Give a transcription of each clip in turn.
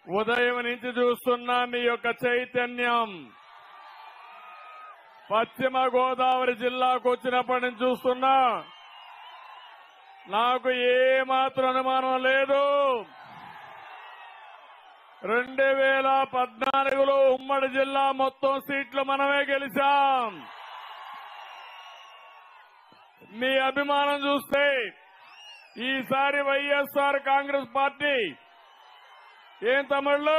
ఉదయం నుంచి చూస్తున్నా మీ యొక్క చైతన్యం పశ్చిమ గోదావరి జిల్లాకు వచ్చినప్పటి నుంచి చూస్తున్నా నాకు ఏ మాత్రం అనుమానం లేదు రెండు వేల పద్నాలుగులో ఉమ్మడి జిల్లా మొత్తం సీట్లు మనమే గెలిచాం మీ అభిమానం చూస్తే ఈసారి వైఎస్ఆర్ కాంగ్రెస్ పార్టీ ఏం తమిళ్ళు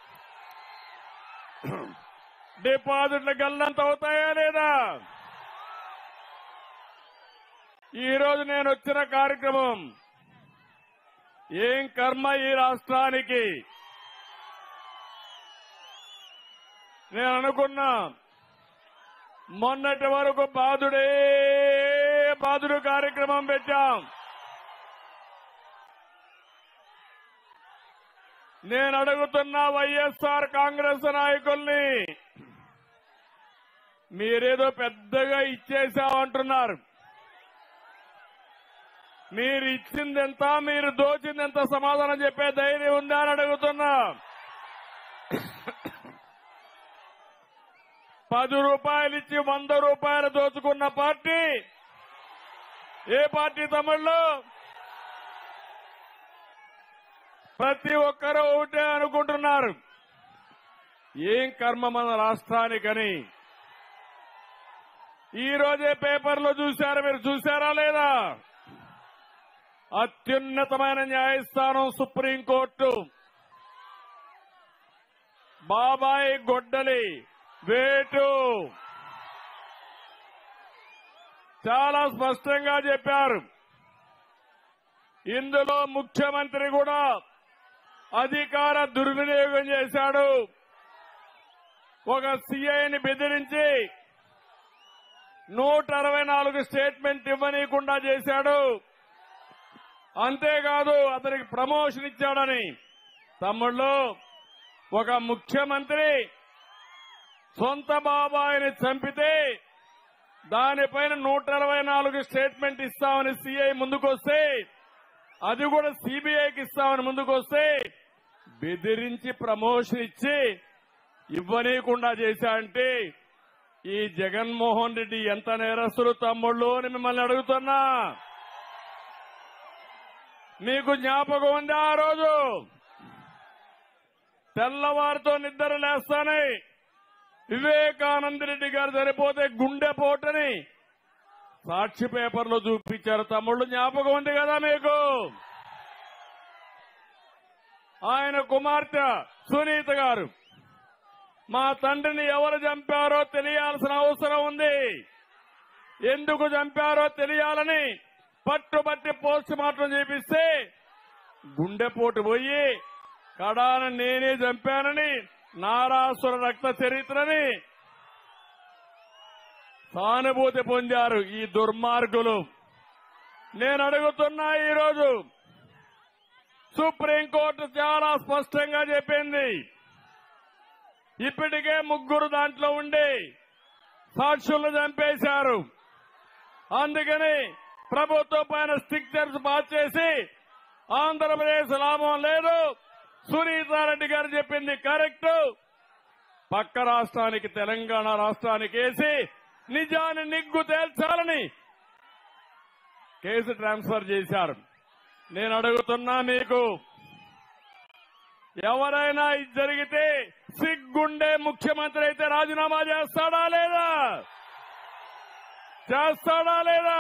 డిపాజిట్లు గల్లంత అవుతాయా లేదా ఈ రోజు నేను వచ్చిన కార్యక్రమం ఏం కర్మ ఈ రాష్ట్రానికి నేను అనుకున్నా మొన్నటి వరకు బాధుడే బాధుడు కార్యక్రమం పెట్టాం నేను అడుగుతున్న వైఎస్ఆర్ కాంగ్రెస్ నాయకుల్ని మీరేదో పెద్దగా ఇచ్చేసామంటున్నారు మీరు ఇచ్చిందెంత మీరు దోచిందెంత సమాధానం చెప్పే ధైర్యం ఉందా అని అడుగుతున్నా పది రూపాయలు ఇచ్చి వంద రూపాయలు దోచుకున్న పార్టీ ఏ పార్టీ తమిళ్ళు ప్రతి ఒక్కరూ ఒకటే అనుకుంటున్నారు ఏం కర్మ మన రాష్ట్రానికని ఈ రోజే పేపర్లో చూశారు మీరు చూశారా లేదా అత్యున్నతమైన న్యాయస్థానం సుప్రీంకోర్టు బాబాయ్ గొడ్డలి వేటు చాలా స్పష్టంగా చెప్పారు ఇందులో ముఖ్యమంత్రి కూడా అధికార దుర్వినియోగం చేశాడు ఒక సీఐని బెదిరించి నూట అరవై నాలుగు స్టేట్మెంట్ ఇవ్వనీయకుండా చేశాడు అంతేకాదు అతనికి ప్రమోషన్ ఇచ్చాడని తమ్ముళ్ళు ఒక ముఖ్యమంత్రి సొంత బాబాయిని చంపితే దానిపైన నూట అరవై నాలుగు స్టేట్మెంట్ ఇస్తామని సీఐ ముందుకొస్తే అది కూడా సిబిఐకి ఇస్తామని ముందుకొస్తే బెదిరించి ప్రమోషన్ ఇచ్చి ఇవ్వనీయకుండా చేశాడంటే ఈ జగన్మోహన్ రెడ్డి ఎంత నేరస్తులు తమ్ముళ్ళు అని మిమ్మల్ని అడుగుతున్నా మీకు జ్ఞాపకం ఉందా ఆ రోజు తెల్లవారితో నిద్ర లేస్తానే వివేకానంద రెడ్డి గారు సరిపోతే గుండె పోటని సాక్షి పేపర్లో చూపించారు తమ్ముళ్ళు జ్ఞాపకం ఉంది కదా మీకు ఆయన కుమార్తె సునీత గారు మా తండ్రిని ఎవరు చంపారో తెలియాల్సిన అవసరం ఉంది ఎందుకు చంపారో తెలియాలని పట్టుబట్టి పోస్ట్ మార్టం చేపిస్తే గుండెపోటు పోయి కడాన నేనే చంపానని నారాసుర రక్త చరిత్రని సానుభూతి పొందారు ఈ దుర్మార్గులు నేను అడుగుతున్నా ఈరోజు సుప్రీంకోర్టు చాలా స్పష్టంగా చెప్పింది ఇప్పటికే ముగ్గురు దాంట్లో ఉండి సాక్షులను చంపేశారు అందుకని ప్రభుత్వం పైన స్టిక్కర్స్ పాస్ చేసి ఆంధ్రప్రదేశ్ లాభం లేదు సునీతారెడ్డి గారు చెప్పింది కరెక్ట్ పక్క రాష్ట్రానికి తెలంగాణ రాష్ట్రానికి వేసి నిజాన్ని నిగ్గు తేల్చాలని కేసు ట్రాన్స్ఫర్ చేశారు నేను అడుగుతున్నా మీకు ఎవరైనా ఇది జరిగితే సిగ్గుండే ముఖ్యమంత్రి అయితే రాజీనామా చేస్తాడా లేదా చేస్తాడా లేదా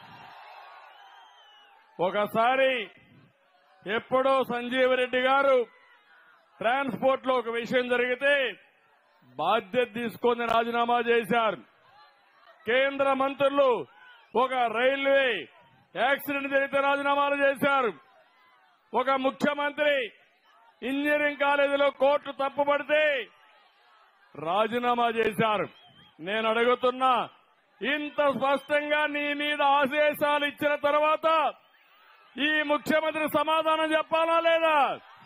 ఒకసారి ఎప్పుడో సంజీవ్ రెడ్డి గారు ట్రాన్స్పోర్ట్ లో ఒక విషయం జరిగితే బాధ్యత తీసుకొని రాజీనామా చేశారు కేంద్ర మంత్రులు ఒక రైల్వే యాక్సిడెంట్ జరిగితే రాజీనామాలు చేశారు ఒక ముఖ్యమంత్రి ఇంజనీరింగ్ కాలేజీలో కోర్టు తప్పుపడితే రాజీనామా చేశారు నేను అడుగుతున్నా ఇంత స్పష్టంగా నీ మీద ఆదేశాలు ఇచ్చిన తర్వాత ఈ ముఖ్యమంత్రి సమాధానం చెప్పాలా లేదా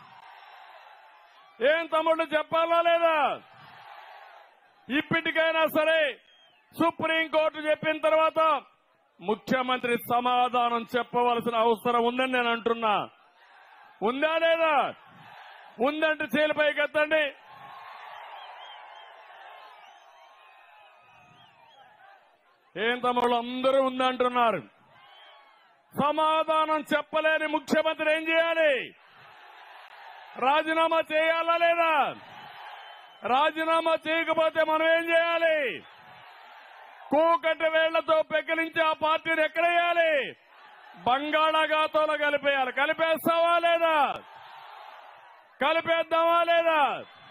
ఏం తమ్ముడు చెప్పాలా లేదా ఇప్పటికైనా సరే సుప్రీంకోర్టు చెప్పిన తర్వాత ముఖ్యమంత్రి సమాధానం చెప్పవలసిన అవసరం ఉందని నేను అంటున్నా ఉందా లేదా ఉందంటే చేలిపైకి ఎత్తండి ఏం తమ్ముళ్ళు అందరూ ఉందంటున్నారు సమాధానం చెప్పలేని ముఖ్యమంత్రి ఏం చేయాలి రాజీనామా చేయాలా లేదా రాజీనామా చేయకపోతే మనం ఏం చేయాలి కూకటి వేళ్లతో పెకిలించి ఆ పార్టీని ఎక్కడేయాలి బంగాళాఖాతంలో కలిపేయాలి కలిపేస్తావా లేదా కలిపేద్దామా లేదా